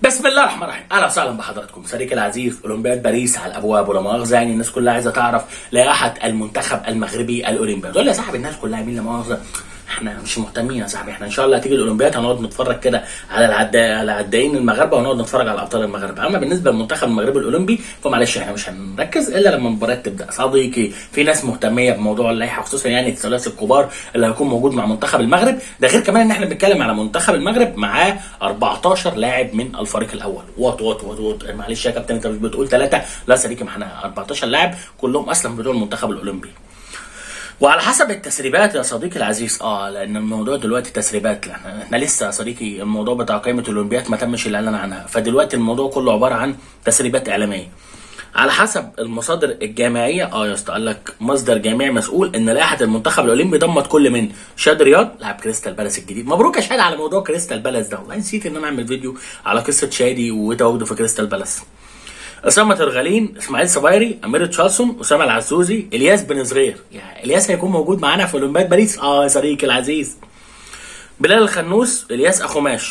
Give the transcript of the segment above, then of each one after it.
بسم الله الرحمن الرحيم اهلا وسهلا بحضراتكم صديقي العزيز اولمبياد باريس على الابواب ولا مؤاخذه يعني الناس كلها عايزه تعرف لائحه المنتخب المغربي الاولمبي تقول لي يا صاحبي الناس كلها مين لا مؤاخذه احنا مش مهتمين يا صاحبي احنا ان شاء الله هتيجي الاولمبياد هنقعد نتفرج كده على العدا على العدائين المغاربه ونقعد نتفرج على ابطال المغرب اما بالنسبه للمنتخب المغربي الاولمبي فمعلش احنا مش هنركز الا لما المباريات تبدا صديقي في ناس مهتميه بموضوع اللائحه خصوصا يعني الثلاثي الكبار اللي هيكون موجود مع منتخب المغرب ده غير كمان ان احنا بنتكلم على منتخب المغرب معاه 14 لاعب من الفريق الاول وات وات وات وات معلش يا كابتن انت مش بتقول ثلاثه لا صديقي ما احنا 14 لاعب كلهم اصلا بتوع المنتخب الاولمبي وعلى حسب التسريبات يا صديقي العزيز اه لان الموضوع دلوقتي تسريبات احنا احنا لسه يا صديقي الموضوع بتاع قائمه الاولمبياد ما تمش الاعلان عنها فدلوقتي الموضوع كله عباره عن تسريبات اعلاميه على حسب المصادر الجامعيه اه يا اسطى قال لك مصدر جامعي مسؤول ان لائحه المنتخب الاولمبي ضمت كل من شاد رياض لاعب كريستال بالاس الجديد مبروك يا شاد على موضوع كريستال بالاس ده والله نسيت ان انا اعمل فيديو على قصه شادي وتواجده في كريستال بالاس اسامه ترغلين اسماعيل صبايري امير تشارلسون اسامه العزوزي الياس بن صغير يعني الياس هيكون موجود معانا في اولمبياد باريس اه يا صديقي العزيز بلال الخنوس الياس اخوماش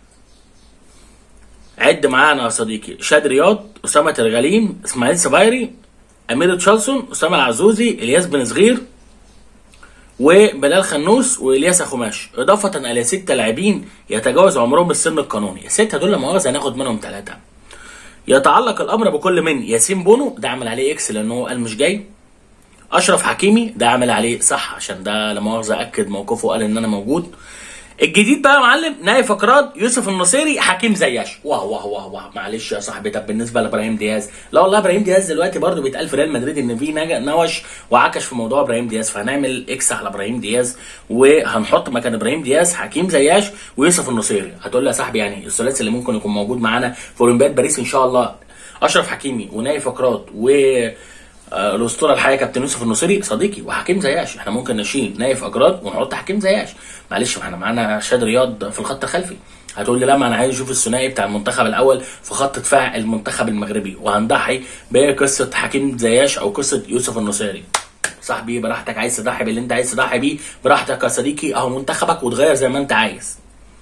عد معانا يا صديقي شاد رياض اسامه ترغلين اسماعيل صبايري امير تشارلسون اسامه العزوزي الياس بن صغير وبلال خنوس والياس اخوماش اضافه الى ست لاعبين يتجاوز عمرهم السن القانوني السته دول مؤاخذه هناخد منهم ثلاثه يتعلق الامر بكل من ياسين بونو ده عمل عليه اكس لانه هو قال مش جاي اشرف حكيمي ده عمل عليه صح عشان ده لا مؤاخذه اكد موقفه وقال ان انا موجود الجديد بقى يا معلم نايف اكراد يوسف النصيري حكيم زياش واه واه واه واه معلش يا صاحبي طب بالنسبه لابراهيم دياز لا والله ابراهيم دياز دلوقتي برضه بيتقال في ريال مدريد ان في نج- نوش وعكش في موضوع ابراهيم دياز فهنعمل اكس على ابراهيم دياز وهنحط مكان ابراهيم دياز حكيم زياش ويوسف النصيري هتقول لي يا صاحبي يعني الثلاثي اللي ممكن يكون موجود معانا في اولمبياد باريس ان شاء الله اشرف حكيمي ونايف اكراد و آه، الاسطوره الحقيقيه كابتن يوسف النصيري صديقي وحكيم زياش احنا ممكن نشيل نايف اجراد ونحط حكيم زياش معلش ما احنا معانا شاد رياض في الخط الخلفي هتقول لي لا ما انا عايز اشوف الثنائي بتاع المنتخب الاول في خط دفاع المنتخب المغربي وهنضحي بقصه حكيم زياش او قصه يوسف النصيري صاحبي براحتك عايز تضحي باللي انت عايز تضحي بيه براحتك يا صديقي اهو منتخبك وتغير زي ما انت عايز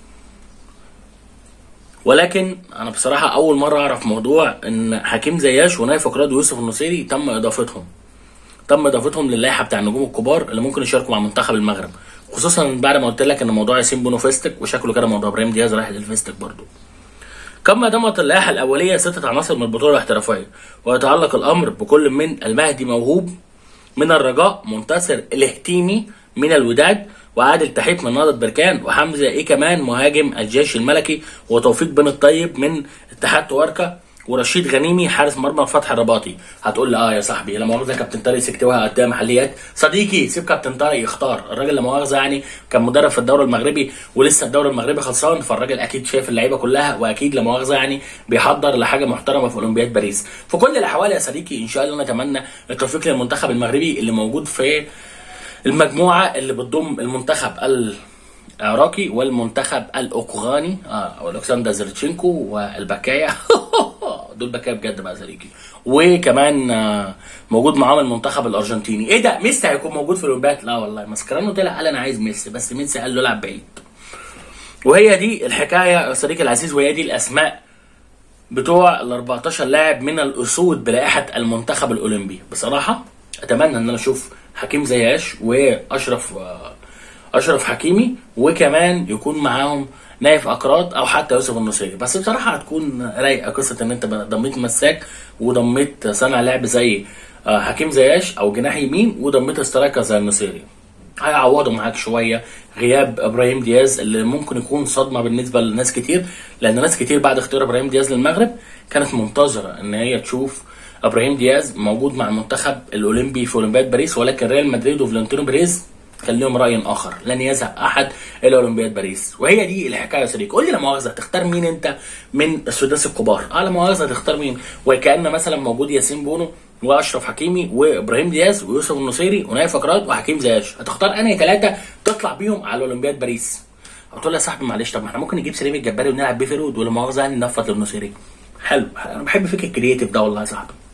ولكن انا بصراحه اول مره اعرف موضوع ان حكيم زياش ونايف اكراد ويوسف النصيري تم اضافتهم تم اضافتهم للائحه بتاع النجوم الكبار اللي ممكن يشاركوا مع منتخب المغرب خصوصا بعد ما قلت لك ان موضوع ياسين بونو فيستك وشكله كده موضوع ابراهيم دياز رايح للفيستك برضه كما ضمت اللائحه الاوليه سته عناصر من البطوله الاحترافيه ويتعلق الامر بكل من المهدي موهوب من الرجاء منتصر الهتيمي من الوداد وعادل تحيط من نهضة بركان وحمزة إيه كمان مهاجم الجيش الملكي وتوفيق بن الطيب من اتحاد تواركا ورشيد غنيمي حارس مرمى فتح الرباطي هتقول لي اه يا صاحبي لا مؤاخذه كابتن طارق سكتوها قدام محليات صديقي سيب كابتن طارق يختار الراجل لا مؤاخذه يعني كان مدرب في الدوري المغربي ولسه الدوري المغربي خلصان فالراجل اكيد شايف اللعيبه كلها واكيد لا مؤاخذه يعني بيحضر لحاجه محترمه في اولمبياد باريس في كل الاحوال يا صديقي ان شاء الله نتمنى التوفيق للمنتخب المغربي اللي موجود في المجموعه اللي بتضم المنتخب العراقي والمنتخب الاوكراني اه الكسندر زرتشينكو والبكايا دول بكايا بجد بقى صديقي وكمان آه، موجود معاهم المنتخب الارجنتيني ايه ده ميسي هيكون موجود في الاولمبياد لا والله ماسكرانو طلع قال انا عايز ميسي بس ميسي قال له العب بعيد وهي دي الحكايه يا صديقي العزيز وهي دي الاسماء بتوع ال 14 لاعب من الاسود بلائحه المنتخب الاولمبي بصراحه اتمنى ان انا اشوف حكيم زياش واشرف آه، اشرف حكيمي وكمان يكون معاهم نايف اكراد او حتى يوسف النصيري بس بصراحه هتكون رايقه قصه ان انت ضميت مساك وضميت صانع لعب زي آه، حكيم زياش او جناح يمين وضميت سترايكر زي النصيري هيعوضوا معاك شويه غياب ابراهيم دياز اللي ممكن يكون صدمه بالنسبه لناس كتير لان ناس كتير بعد اختيار ابراهيم دياز للمغرب كانت منتظره ان هي تشوف ابراهيم دياز موجود مع المنتخب الاولمبي في اولمبياد باريس ولكن ريال مدريد وفلانتينو بريز كان لهم راي اخر لن يذهب احد الى اولمبياد باريس وهي دي الحكايه يا صديقي قول لي لا مؤاخذه تختار مين انت من السداسي الكبار اه لا مؤاخذه تختار مين وكان مثلا موجود ياسين بونو واشرف حكيمي وابراهيم دياز ويوسف النصيري ونايف اكراد وحكيم زياش هتختار انهي ثلاثه تطلع بيهم على اولمبياد باريس هتقول لي يا صاحبي معلش طب ما احنا ممكن نجيب سليم الجباري ونلعب بيه فيرود ولا مؤاخذه يعني نفض للنصيري حلو انا بحب فكره الكرييتيف ده والله يا صاحبي